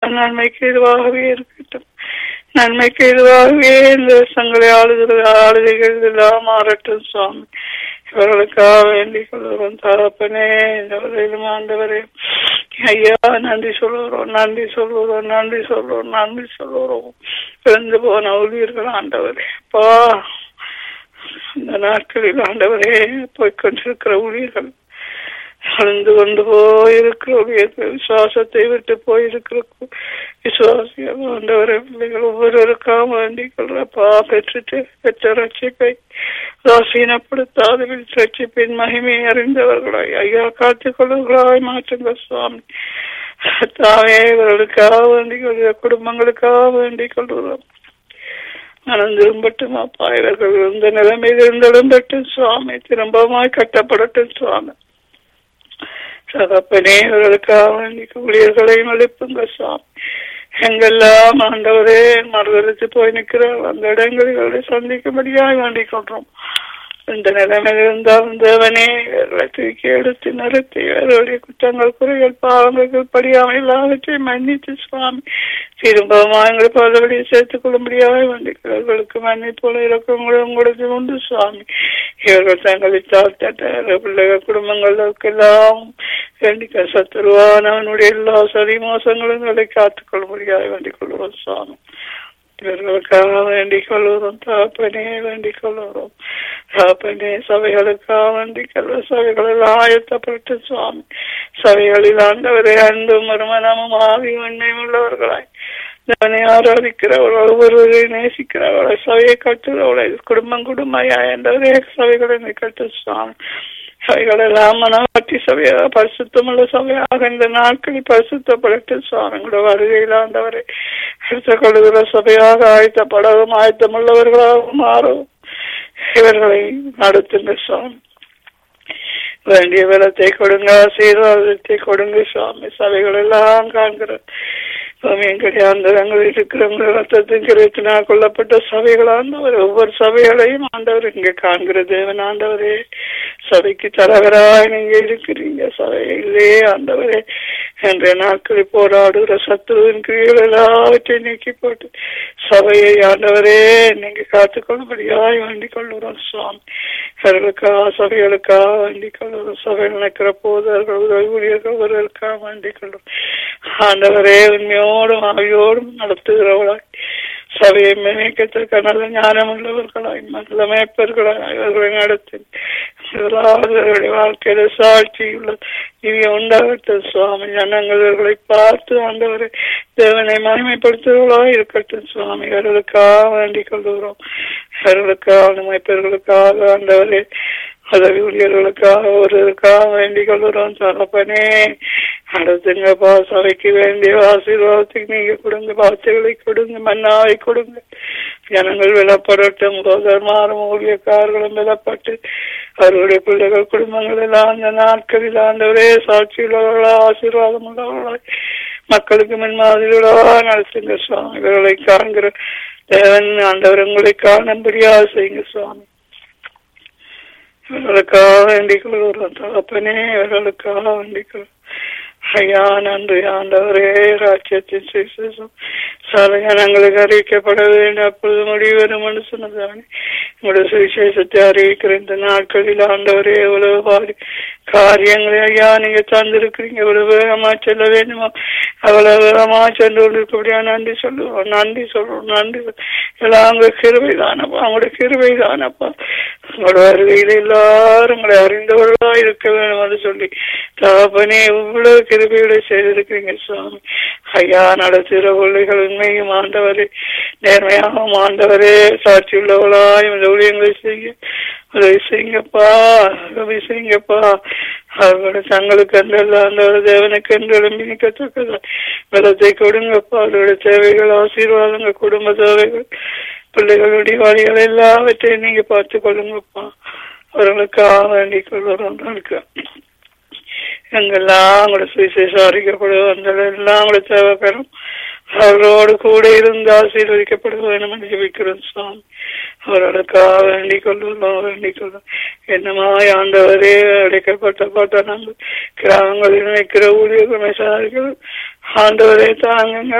நன்மைக்கு இதுவாகவே இருக்கட்டும் நன்மைக்கு இதுவாகவே இந்த சங்களை ஆளுகிற ஆளுகைகள் எல்லாம் மாறட்டும் சுவாமி இவர்களுக்காக வேண்டிக் கொள்கிறோம் தகப்பனே இந்த வரையிலும் ஆண்டவரே ஐயா நன்றி சொல்லுகிறோம் நன்றி சொல்லுகிறோம் நன்றி சொல்லுறோம் நன்றி சொல்லுகிறோம் பிறந்து போன ஊழியர்கள் ஆண்டவரே அப்பா இந்த நாட்களில் ஆண்டவரே போய்கொண்டிருக்கிற ஊழியர்கள் அழிந்து கொண்டு போயிருக்கிற ஊழியர்கள் விசுவாசத்தை விட்டு போயிருக்கிற விசுவாசிகள் ஆண்டவரை பிள்ளைகள் ஒவ்வொருவருக்காக வேண்டிக் கொள்றப்பா பெற்றுட்டு பெற்ற ரட்சிப்பை ராசீனப்படுத்தாத ரட்சிப்பின் மகிமையை அறிந்தவர்களாய் ஐயா காத்துக் கொள்ளுகளாய் மாற்றுங்க சுவாமி தாவே இவர்களுக்காக வேண்டிக் கொள்கிற குடும்பங்களுக்காக வேண்டிக் கொள்கிறோம் மனம் திரும்பட்டும் அப்பா இவர்கள் இருந்த நிலைமையில் இருந்தெழும்பட்டும் சுவாமி திரும்பமாய் கட்டப்படட்டும் சுவாமி சகப்பனே இவர்களுக்காக வேண்டி ஊழியர்களையும் எழுப்புங்க சுவாமி எங்கெல்லாம் ஆண்டவரே மறுதளித்து போய் நிற்கிறார் அந்த இடங்களில் சந்திக்கும்படியாக வேண்டிக் கொள்றோம் இந்த நிலைமையில் இருந்தாலும் தேவனே இவர்களை தூக்கி எடுத்து நிறுத்தி இவர்களுடைய குற்றங்கள் குறைகள் பாவங்கள் படியாமல் எல்லாவற்றையும் மன்னித்து சுவாமி திரும்பவும் எங்களை பதவியை சேர்த்துக் கொள்ளும்படியாக வேண்டிக்கிறவர்களுக்கு மன்னிப்போல இறக்கங்களும் கொடுத்து உண்டு சுவாமி இவர்கள் தங்களை தாழ்த்தட்ட பிள்ளைகள் குடும்பங்களுக்கெல்லாம் வேண்டிக்க சத்துருவானவனுடைய எல்லா சரி மோசங்களும் அதை காத்துக் கொள்ளும்படியாக வேண்டிக் கொள்வோம் சுவாமி இவர்களுக்காக வேண்டிக் கொள்வதும் தாப்பனே வேண்டிக் கொள்வதும் தாப்பனே சபைகளுக்காக வேண்டிக் கொள்வோம் சபைகளில் ஆயத்தப்பட்டு சுவாமி சபைகளில் ஆண்டவரை அன்பும் மறுமணமும் ஆவி உண்மையும் உள்ளவர்களாய் அவனை ஆராதிக்கிறவர்கள் ஒருவரை நேசிக்கிறவர்களை சபையை கட்டுறவளை குடும்பம் குடும்பமாய் என்றவரே சபைகளை கட்டு சுவாமி சபைகளெல்லாம் மனவாட்டி சபையாக பரிசுத்தமுள்ள சபையாக இந்த நாட்களில் பரிசுத்தப்படட்டு சுவாமிங்களோட வருகையில் ஆண்டவரை எடுத்து கொள்கிற சபையாக ஆயத்தப்படவும் ஆயத்தமுள்ளவர்களாகவும் மாறவும் இவர்களை நடத்துங்க சுவாமி வேண்டிய பலத்தை கொடுங்க ஆசீர்வாதத்தை கொடுங்க சுவாமி சபைகள் எல்லாம் காண்கிற எங்களுடைய அந்தரங்கள் இருக்கிறவங்க ரத்தத்தின் கிரத்தினால் கொல்லப்பட்ட சபைகள் ஆண்டவர் ஒவ்வொரு சபைகளையும் ஆண்டவர் இங்க காண்கிற தேவன் ஆண்டவரே சபைக்கு தலைவராய் நீங்க இருக்கிறீங்க சபையிலே ஆண்டவரே என்ற நாட்களில் போராடுகிற சத்துருவின் கிரிகள் எல்லாவற்றையும் நீக்கி போட்டு சபையை ஆண்டவரே நீங்க காத்துக்கொள்ளும்படியாய் வேண்டிக் கொள்ளுறோம் சுவாமி அவர்களுக்காக சபைகளுக்காக வேண்டிக் கொள்ளுறோம் சபையில் நிற்கிற போதர்கள் உதவி ஊழியர்கள் ஒருவருக்காக வேண்டிக் கொள்ளும் ஆண்டவரே உண்மையோடும் ஆவியோடும் நடத்துகிறவளாய் சபையை மேய்க்கத்திற்கு நல்ல ஞானம் உள்ளவர்களாய் நல்ல மேய்ப்பர்களாய் இவர்களை நடத்தி அவர்களுடைய வாழ்க்கையில சாட்சி உள்ள இனிய உண்டாகட்டும் சுவாமி ஜனங்கள் இவர்களை பார்த்து ஆண்டவரை தேவனை மகிமைப்படுத்துவர்களாக இருக்கட்டும் சுவாமி இவர்களுக்காக வேண்டிக் கொள்கிறோம் இவர்களுக்காக மேய்ப்பர்களுக்காக ஆண்டவரே உதவி ஊழியர்களுக்காக ஒருவருக்காக வேண்டிக் கொள்கிறோம் தகப்பனே அடுத்துங்கப்பா சபைக்கு வேண்டிய ஆசீர்வாதத்துக்கு நீங்க கொடுங்க வார்த்தைகளை கொடுங்க மன்னாவை கொடுங்க ஜனங்கள் விலப்படட்டும் சோதர்மாரும் ஊழியக்காரர்களும் விலப்பட்டு அவர்களுடைய பிள்ளைகள் குடும்பங்கள் எல்லாம் அந்த நாட்களில் ஆண்டவரே சாட்சி உள்ளவர்களா ஆசீர்வாதம் உள்ளவர்களா மக்களுக்கு முன்மாதிரிகளா நடத்துங்க சுவாமி இவர்களை காண்கிற தேவன் ஆண்டவர் உங்களை காணும்படியா செய்யுங்க சுவாமி இவர்களுக்காக வேண்டிக் கொள்கிறோம் தகப்பனே இவர்களுக்காக வேண்டிக் கொள் ஐயா நன்றி ஆண்டவரே ராஜ்யத்தின் சுவிசேஷம் சில ஜனங்களுக்கு அறிவிக்கப்பட வேண்டும் அப்பொழுது முடிவரும் சொன்னதானே உங்களுடைய சுவிசேஷத்தை அறிவிக்கிற இந்த நாட்களில் ஆண்டவரே எவ்வளவு பாடி காரியங்களை ஐயா நீங்க தந்திருக்கிறீங்க எவ்வளவு வேகமா செல்ல வேண்டுமோ அவ்வளவு வேகமா சென்று கொண்டிருக்கபடியா நன்றி சொல்லுவோம் நன்றி சொல்லுவோம் நன்றி எல்லாம் உங்க கிருவை தானப்பா உங்களோட கிருவை தானப்பா உங்களோட வருகையில் எல்லாரும் உங்களை அறிந்தவர்களா இருக்க வேண்டும் என்று சொல்லி தகப்பனே இவ்வளவு கிருபையோட செய்திருக்கிறீங்க சுவாமி ஐயா நடத்துகிற பிள்ளைகள் உண்மையும் ஆண்டவரே நேர்மையாகவும் ஆண்டவரே சாட்சி உள்ளவர்களாய் இந்த ஊழியங்களை செய்ய உதவி செய்யுங்கப்பா உதவி செய்யுங்கப்பா அவர்களோட தங்களுக்கு என்றல்ல அந்த தேவனுக்கு என்று எழும்பி நிற்கத்தக்கதா பலத்தை கொடுங்கப்பா அவர்களோட தேவைகள் ஆசீர்வாதங்கள் குடும்ப தேவைகள் பிள்ளைகளுடைய வழிகள் எல்லாவற்றையும் நீங்க பார்த்து கொள்ளுங்கப்பா அவர்களுக்காக வேண்டிக் கொள்வதும் எங்கெல்லாம் கூட சுவிசேஷம் அறிக்கப்படுவோம் அந்த எல்லாம் கூட தேவைப்பெறும் அவரோடு கூட இருந்து ஆசீர்வதிக்கப்பட வேண்டும் என்று ஜபிக்கிறோம் சுவாமி அவர்களுக்காக வேண்டிக் கொள்ளுவோம் வேண்டிக் கொள்ளும் என்னமாய் ஆண்டவரே அடைக்கப்பட்ட பாட்ட நம்ம கிராமங்களில் நிற்கிற ஊழியர்கள் ஆண்டவரே தாங்க